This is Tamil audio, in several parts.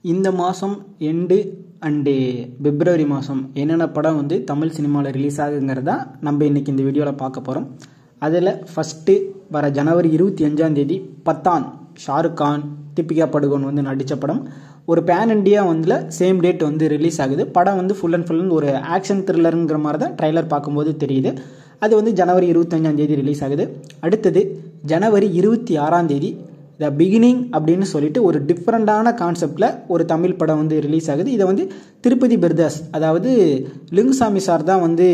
இந்த மாதம் எண்டு அண்டு பிப்ரவரி மாதம் என்னென்ன படம் வந்து தமிழ் சினிமாவில் ரிலீஸ் ஆகுங்கிறதா நம்ம இன்றைக்கி இந்த வீடியோவில் பார்க்க போகிறோம் அதில் ஃபஸ்ட்டு வர ஜனவரி இருபத்தி அஞ்சாம் தேதி பத்தான் ஷாருக் கான் தீபிகா படுகோன் வந்து நடித்த படம் ஒரு பேன் இண்டியா வந்து சேம் டேட் வந்து ரிலீஸ் ஆகுது படம் வந்து ஃபுல் அண்ட் ஃபுல் ஒரு ஆக்ஷன் த்ரில்லருங்கிற மாதிரி தான் ட்ரைலர் பார்க்கும்போது தெரியுது அது வந்து ஜனவரி இருபத்தஞ்சாம் தேதி ரிலீஸ் ஆகுது அடுத்தது ஜனவரி இருபத்தி ஆறாம் தேதி த பிகினிங் அப்படின்னு சொல்லிட்டு ஒரு டிஃப்ரெண்ட்டான கான்செப்டில் ஒரு தமிழ் படம் வந்து ரிலீஸ் ஆகுது இதை வந்து திருப்பதி பிரதர்ஸ் அதாவது லிங்குசாமி சார் தான் வந்து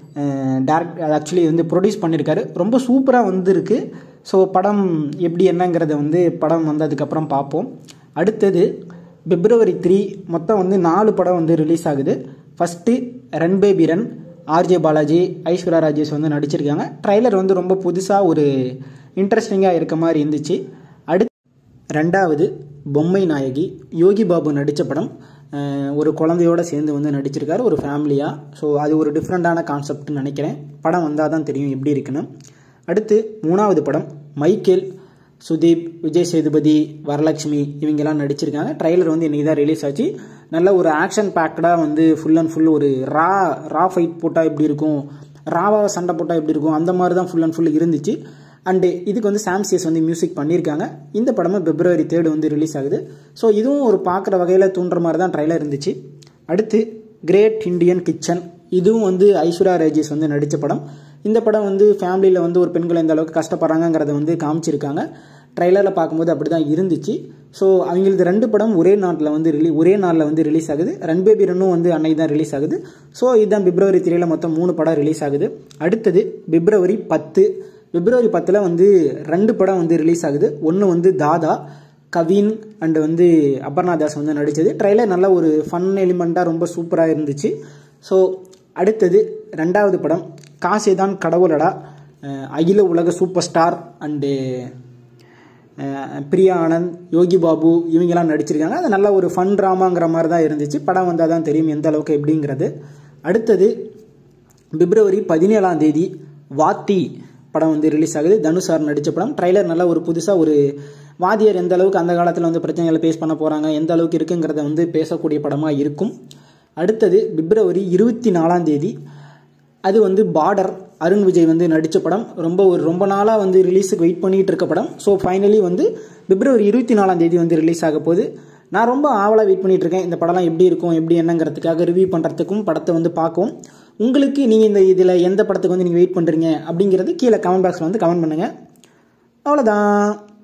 டேரக்ட் ஆக்சுவலி வந்து ப்ரொடியூஸ் பண்ணியிருக்காரு ரொம்ப சூப்பராக வந்துருக்கு ஸோ படம் எப்படி என்னங்கிறத வந்து படம் வந்ததுக்கப்புறம் பார்ப்போம் அடுத்தது பிப்ரவரி த்ரீ மொத்தம் வந்து நாலு படம் வந்து ரிலீஸ் ஆகுது first run baby run RJ Balaji Aishwarya Rajesh வந்து நடிச்சிருக்காங்க ட்ரைலர் வந்து ரொம்ப புதுசாக ஒரு இன்ட்ரெஸ்டிங்காக இருக்க மாதிரி இருந்துச்சு அடுத்து ரெண்டாவது பொம்மை நாயகி யோகி பாபு நடித்த படம் ஒரு குழந்தையோட சேர்ந்து வந்து நடிச்சிருக்காரு ஒரு ஃபேமிலியாக ஸோ அது ஒரு டிஃப்ரெண்ட்டான கான்செப்ட்னு நினைக்கிறேன் படம் வந்தால் தான் தெரியும் எப்படி இருக்குன்னு அடுத்து மூணாவது படம் மைக்கேல் சுதீப் விஜய் சேதுபதி வரலட்சுமி இவங்கெல்லாம் நடிச்சிருக்காங்க ட்ரைலர் வந்து இன்றைக்கி தான் ரிலீஸ் ஆச்சு நல்ல ஒரு ஆக்ஷன் பேக்டாக வந்து ஃபுல் அண்ட் ஃபுல் ஒரு ரா ரா ஃபைட் போட்டால் எப்படி இருக்கும் ராவாக சண்டை போட்டால் எப்படி இருக்கும் அந்த மாதிரி தான் ஃபுல் அண்ட் ஃபுல் இருந்துச்சு அண்டு இதுக்கு வந்து சாம்சியஸ் வந்து மியூசிக் பண்ணியிருக்காங்க இந்த படமும் பிப்ரவரி தேர்டு வந்து ரிலீஸ் ஆகுது ஸோ இதுவும் ஒரு பார்க்குற வகையில் தூண்டுற மாதிரி தான் ட்ரைலர் இருந்துச்சு அடுத்து கிரேட் இண்டியன் கிச்சன் இதுவும் வந்து ஐஸ்வர்யா ராஜேஷ் வந்து நடித்த படம் இந்த படம் வந்து ஃபேமிலியில் வந்து ஒரு பெண்கள் எந்த அளவுக்கு கஷ்டப்படுறாங்கிறத வந்து காமிச்சிருக்காங்க ட்ரைலரில் பார்க்கும்போது அப்படி தான் இருந்துச்சு ஸோ அவங்களுக்கு ரெண்டு படம் ஒரே நாட்டில் வந்து ரிலீ ஒரே நாளில் வந்து ரிலீஸ் ஆகுது ரன் பேபி ரன்னும் வந்து அன்னைக்கு தான் ரிலீஸ் ஆகுது ஸோ இதுதான் பிப்ரவரி த்ரீல மொத்தம் மூணு படம் ரிலீஸ் ஆகுது அடுத்தது பிப்ரவரி பத்து பிப்ரவரி பத்தில் வந்து ரெண்டு படம் வந்து ரிலீஸ் ஆகுது ஒன்று வந்து தாதா கவின் அண்டு வந்து அபர்ணா தாஸ் வந்து நடித்தது ட்ரைலர் நல்ல ஒரு ஃபன் எலிமெண்ட்டாக ரொம்ப சூப்பராக இருந்துச்சு ஸோ அடுத்தது ரெண்டாவது படம் காசே தான் கடவுளடா அகில உலக superstar and Priya Anand Yogi Babu இவங்கெல்லாம் நடிச்சிருக்காங்க அது நல்ல ஒரு ஃபன் ட்ராமாங்கிற மாதிரி தான் இருந்துச்சு படம் வந்தால் தான் தெரியும் எந்த அளவுக்கு எப்படிங்கிறது அடுத்தது பிப்ரவரி பதினேழாம் தேதி வாத்தி படம் வந்து ரிலீஸ் ஆகுது தனுஷார் நடித்த படம் ட்ரைலர் நல்ல ஒரு புதுசாக ஒரு வாதியார் எந்த அளவுக்கு அந்த காலத்தில் வந்து பிரச்சனைகளை ஃபேஸ் பண்ண போகிறாங்க எந்த அளவுக்கு இருக்குங்கிறத வந்து பேசக்கூடிய படமாக இருக்கும் அடுத்தது பிப்ரவரி இருபத்தி நாலாம் தேதி அது வந்து பார்டர் அருண் விஜய் வந்து நடித்த படம் ரொம்ப ஒரு ரொம்ப நாளாக வந்து ரிலீஸுக்கு வெயிட் பண்ணிகிட்டு இருக்க படம் ஸோ ஃபைனலி வந்து பிப்ரவரி இருபத்தி நாலாம் தேதி வந்து ரிலீஸ் ஆக போகுது நான் ரொம்ப ஆவலாக வெயிட் பண்ணிட்டு இருக்கேன் இந்த படம்லாம் எப்படி இருக்கும் எப்படி என்னங்கிறதுக்காக ரிவ்யூ பண்ணுறதுக்கும் படத்தை வந்து பார்க்கவும் உங்களுக்கு நீங்கள் இந்த இதில் எந்த படத்துக்கு வந்து நீங்கள் வெயிட் பண்ணுறீங்க அப்படிங்கிறது கீழே கமெண்ட் பாக்ஸில் வந்து கமெண்ட் பண்ணுங்கள் அவ்வளோதான்